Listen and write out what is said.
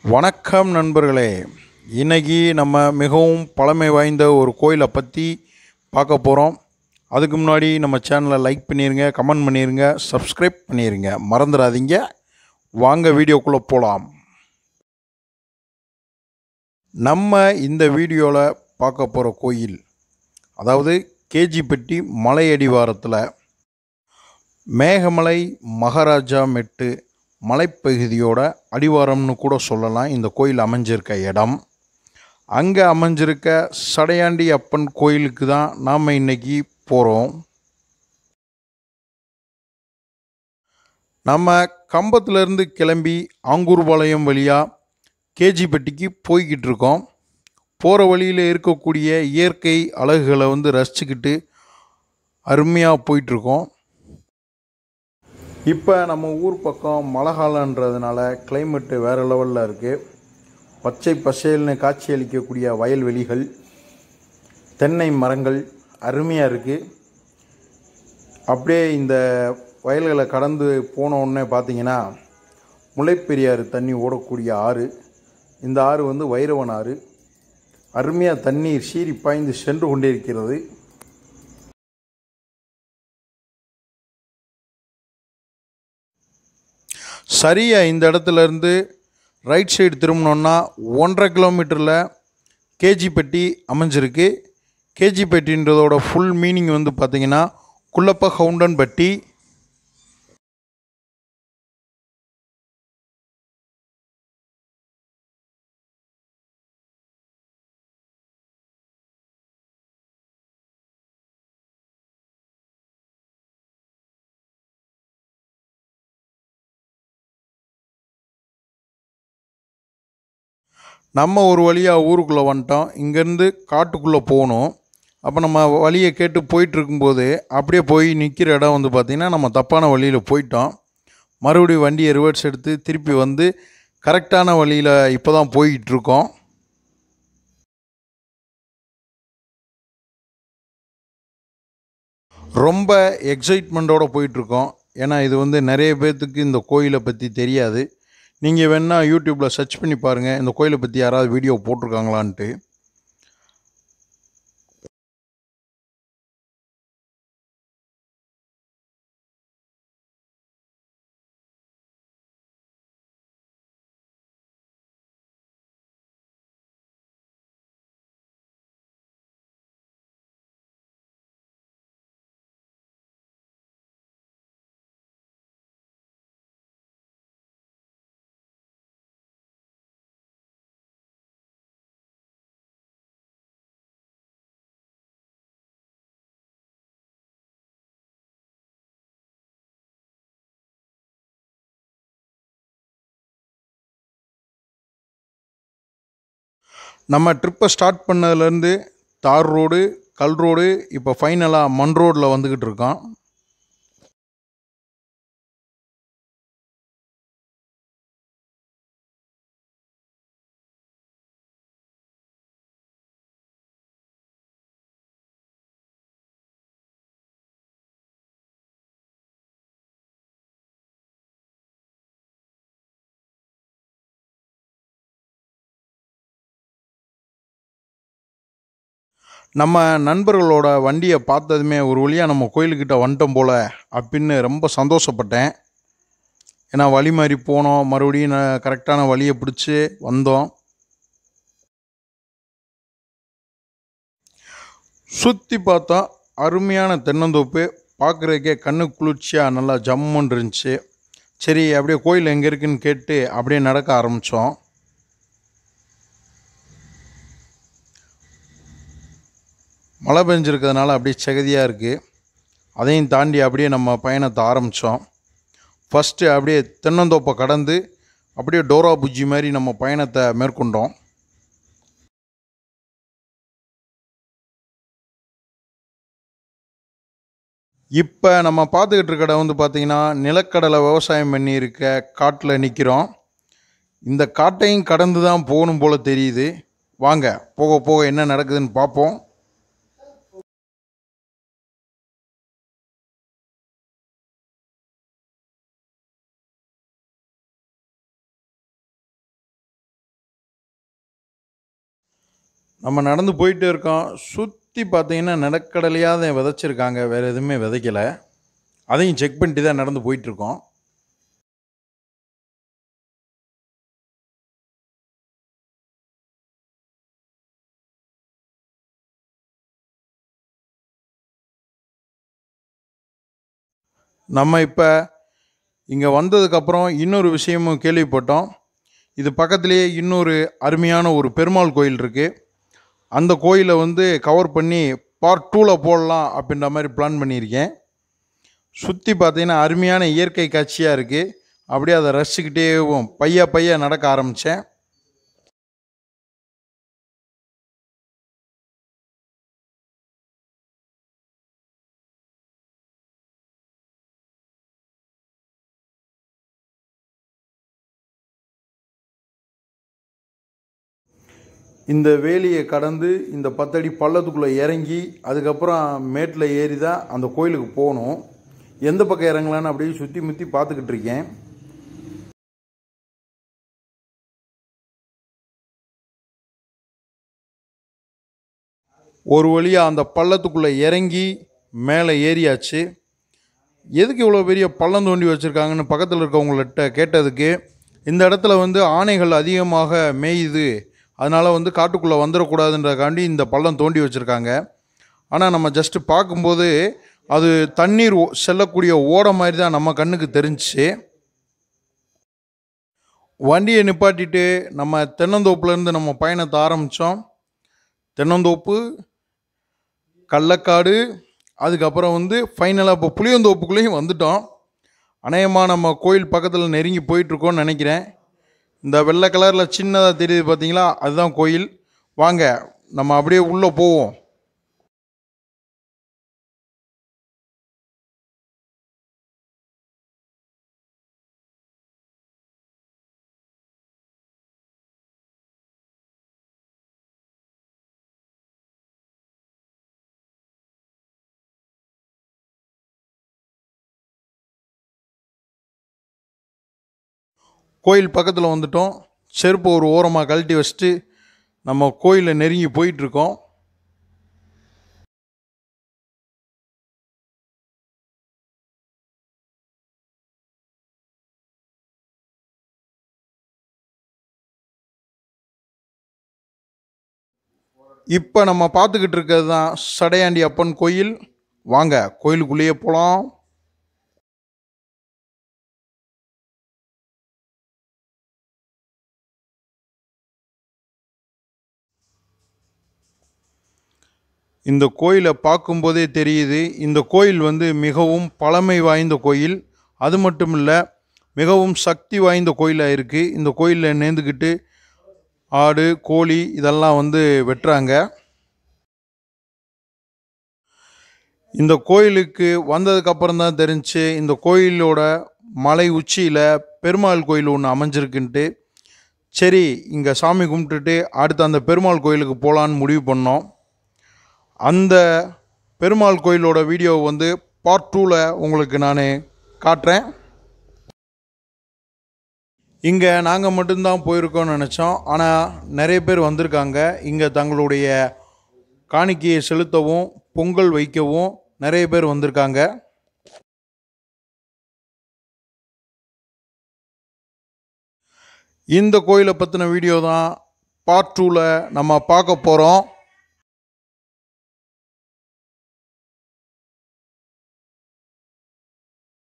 வணக்கம் நண்பர்களே இன்னைக்கு நம்ம மிகவும் பழமை வாய்ந்த ஒரு கோயிலை பற்றி பார்க்க போகிறோம் அதுக்கு முன்னாடி நம்ம சேனலை லைக் பண்ணிடுங்க கமெண்ட் பண்ணிடுங்க சப்ஸ்கிரைப் பண்ணிடுங்க மறந்துடாதீங்க வாங்க வீடியோக்குள்ளே போகலாம் நம்ம இந்த வீடியோவில் பார்க்க போகிற கோயில் அதாவது கேஜிப்பட்டி மலை அடிவாரத்தில் மேகமலை மகாராஜா மெட்டு மலைப்பகுதியோட அடிவாரம்னு கூட சொல்லலாம் இந்த கோயில் அமைஞ்சிருக்க இடம் அங்கே அமைஞ்சிருக்க சடையாண்டி அப்பன் கோயிலுக்கு தான் நாம் இன்னைக்கு போகிறோம் நம்ம கம்பத்துலேருந்து கிளம்பி ஆங்கூர்பாளையம் வழியாக கேஜிப்பட்டிக்கு போய்கிட்டு இருக்கோம் போகிற வழியில் இருக்கக்கூடிய இயற்கை அழகுகளை வந்து ரசிச்சுக்கிட்டு அருமையாக போயிட்டுருக்கோம் இப்போ நம்ம ஊர் பக்கம் மழை காலன்றதுனால கிளைமேட்டு வேறு லெவலில் இருக்குது பச்சை பசேல்னு காட்சியளிக்கக்கூடிய வயல்வெளிகள் தென்னை மரங்கள் அருமையாக இருக்குது அப்படியே இந்த வயல்களை கடந்து போன உடனே பார்த்தீங்கன்னா முல்லைப்பெரியாறு தண்ணி ஓடக்கூடிய ஆறு இந்த ஆறு வந்து வைரவன் ஆறு அருமையாக தண்ணீர் சீறி பாய்ந்து சென்று கொண்டே இருக்கிறது சரியாக இந்த இடத்துல இருந்து ரைட் சைடு திரும்பினோன்னா ஒன்றரை கிலோமீட்டரில் கேஜிப்பட்டி அமைஞ்சிருக்கு கேஜிப்பட்டின்றதோட ஃபுல் மீனிங் வந்து பார்த்திங்கன்னா குள்ளப்ப ஹவுண்டன்பட்டி நம்ம ஒரு வழியாக ஊருக்குள்ளே வந்துட்டோம் இங்கேருந்து காட்டுக்குள்ளே போகணும் அப்போ நம்ம வழியை கேட்டு போயிட்டு இருக்கும்போது அப்படியே போய் நிற்கிற இடம் வந்து பார்த்திங்கன்னா நம்ம தப்பான வழியில் போயிட்டோம் மறுபடியும் வண்டியை ரிவர்ஸ் எடுத்து திருப்பி வந்து கரெக்டான வழியில் இப்போ தான் போய்கிட்டு இருக்கோம் ரொம்ப எக்ஸைட்மெண்ட்டோடு போயிட்டுருக்கோம் ஏன்னா இது வந்து நிறைய பேர்த்துக்கு இந்த கோயிலை பற்றி தெரியாது நீங்கள் வேணால் யூடியூப்பில் சர்ச் பண்ணி பாருங்கள் இந்த கோயிலை பற்றி யாராவது வீடியோ போட்டிருக்காங்களான்ட்டு நம்ம ட்ரிப்பை ஸ்டார்ட் பண்ணதுலேருந்து தார் ரோடு கல் ரோடு இப்போ ஃபைனலாக மண் ரோடில் வந்துக்கிட்டு இருக்கோம் நம்ம நண்பர்களோட வண்டியை பார்த்ததுமே ஒரு வழியாக நம்ம கோயிலுக்கிட்ட வந்துட்டோம் போல் அப்படின்னு ரொம்ப சந்தோஷப்பட்டேன் ஏன்னா வழி மாதிரி போனோம் மறுபடியும் நான் கரெக்டான வழியை பிடிச்சி வந்தோம் சுற்றி பார்த்தா அருமையான தென்னந்தோப்பு பார்க்குறதுக்கே கண்ணு குளிர்ச்சியாக நல்லா ஜம்முன்னு இருந்துச்சு சரி அப்படியே கோயில் எங்கே இருக்குன்னு கேட்டு அப்படியே நடக்க ஆரம்பித்தோம் மழை பெஞ்சிருக்கிறதுனால அப்படியே சகதியாக இருக்குது அதையும் தாண்டி அப்படியே நம்ம பயணத்தை ஆரம்பித்தோம் ஃபஸ்ட்டு அப்படியே தென்னந்தோப்பை கடந்து அப்படியே டோரா புஜ்ஜி மாதிரி நம்ம பயணத்தை மேற்கொண்டோம் இப்போ நம்ம பார்த்துக்கிட்டு இருக்க இடம் வந்து பார்த்திங்கன்னா நிலக்கடலை விவசாயம் பண்ணியிருக்க காட்டில் நிற்கிறோம் இந்த காட்டையும் கடந்து தான் போகணும் போல் தெரியுது வாங்க போக போக என்ன நடக்குதுன்னு பார்ப்போம் நம்ம நடந்து போயிட்டே இருக்கோம் சுற்றி பார்த்தீங்கன்னா நிலக்கடலையாக தான் விதைச்சிருக்காங்க வேறு எதுவுமே விதைக்கலை அதையும் செக் பண்ணிட்டு தான் நடந்து போயிட்டுருக்கோம் நம்ம இப்போ இங்கே வந்ததுக்கப்புறம் இன்னொரு விஷயமும் கேள்விப்பட்டோம் இது பக்கத்துலேயே இன்னொரு அருமையான ஒரு பெருமாள் கோயில் இருக்குது அந்த கோயிலை வந்து கவர் பண்ணி பார்ட் டூவில் போடலாம் அப்படின்ற மாதிரி பிளான் பண்ணியிருக்கேன் சுற்றி பார்த்தீங்கன்னா அருமையான இயற்கை காட்சியாக இருக்குது அப்படியே அதை ரசிச்சுக்கிட்டே பையா பையா நடக்க ஆரம்பித்தேன் இந்த வேலியை கடந்து இந்த பத்தடி பள்ளத்துக்குள்ளே இறங்கி அதுக்கப்புறம் மேட்டில் ஏறி தான் அந்த கோயிலுக்கு போகணும் எந்த பக்கம் இறங்கலான்னு அப்படியே சுற்றி முற்றி பார்த்துக்கிட்டு இருக்கேன் ஒரு வழியாக அந்த பள்ளத்துக்குள்ளே இறங்கி மேலே ஏறியாச்சு எதுக்கு இவ்வளோ பெரிய பள்ளம் தோண்டி வச்சுருக்காங்கன்னு பக்கத்தில் இருக்கவங்கள்ட்ட கேட்டதுக்கு இந்த இடத்துல வந்து ஆணைகள் அதிகமாக மேயுது அதனால் வந்து காட்டுக்குள்ளே வந்துடக்கூடாதுன்றக்காண்டி இந்த பள்ளம் தோண்டி வச்சுருக்காங்க ஆனால் நம்ம ஜஸ்ட்டு பார்க்கும்போது அது தண்ணீர் ஓ- செல்லக்கூடிய ஓட மாதிரி தான் நம்ம கண்ணுக்கு தெரிஞ்சுச்சு வண்டியை நிப்பாட்டிட்டு நம்ம தென்னந்தோப்புலேருந்து நம்ம பயணத்தை ஆரம்பித்தோம் தென்னந்தோப்பு கள்ளக்காடு அதுக்கப்புறம் வந்து ஃபைனலாக இப்போ புளியந்தோப்புக்குள்ளேயும் வந்துட்டோம் அநேகமாக நம்ம கோயில் பக்கத்தில் நெருங்கி போயிட்டுருக்கோம்னு நினைக்கிறேன் இந்த வெள்ளை கலரில் சின்னதாக தெரியுது பார்த்தீங்களா அதுதான் கோயில் வாங்க நம்ம அப்படியே உள்ளே போவோம் கோயில் பக்கத்தில் வந்துட்டோம் செருப்பு ஒரு ஓரமாக கழட்டி வச்சுட்டு நம்ம கோயிலை நெருங்கி போயிட்டுருக்கோம் இப்போ நம்ம பார்த்துக்கிட்டு இருக்கிறது தான் சடையாண்டி அப்பன் கோயில் வாங்க கோயிலுக்குள்ளேயே போகலாம் இந்த கோயிலை பார்க்கும்போதே தெரியுது இந்த கோயில் வந்து மிகவும் பழமை வாய்ந்த கோயில் அது மட்டும் இல்லை மிகவும் சக்தி வாய்ந்த கோயிலாக இருக்குது இந்த கோயிலில் நேர்ந்துக்கிட்டு ஆடு கோழி இதெல்லாம் வந்து வெட்டுறாங்க இந்த கோயிலுக்கு வந்ததுக்கப்புறம் தான் தெரிஞ்சு இந்த கோயிலோட மலை உச்சியில் பெருமாள் கோயில் ஒன்று அமைஞ்சிருக்குன்ட்டு சரி இங்கே சாமி கும்பிட்டுட்டு அடுத்து அந்த பெருமாள் கோயிலுக்கு போகலான்னு முடிவு பண்ணோம் அந்த பெருமாள் கோயிலோட வீடியோ வந்து பார்ட் டூவில் உங்களுக்கு நான் காட்டுறேன் இங்கே நாங்கள் மட்டும்தான் போயிருக்கோம்னு நினச்சோம் ஆனால் நிறைய பேர் வந்திருக்காங்க இங்கே தங்களுடைய காணிக்கையை செலுத்தவும் பொங்கல் வைக்கவும் நிறைய பேர் வந்திருக்காங்க இந்த கோயிலை பற்றின வீடியோ தான் பார்ட் டூவில் நம்ம பார்க்க போகிறோம்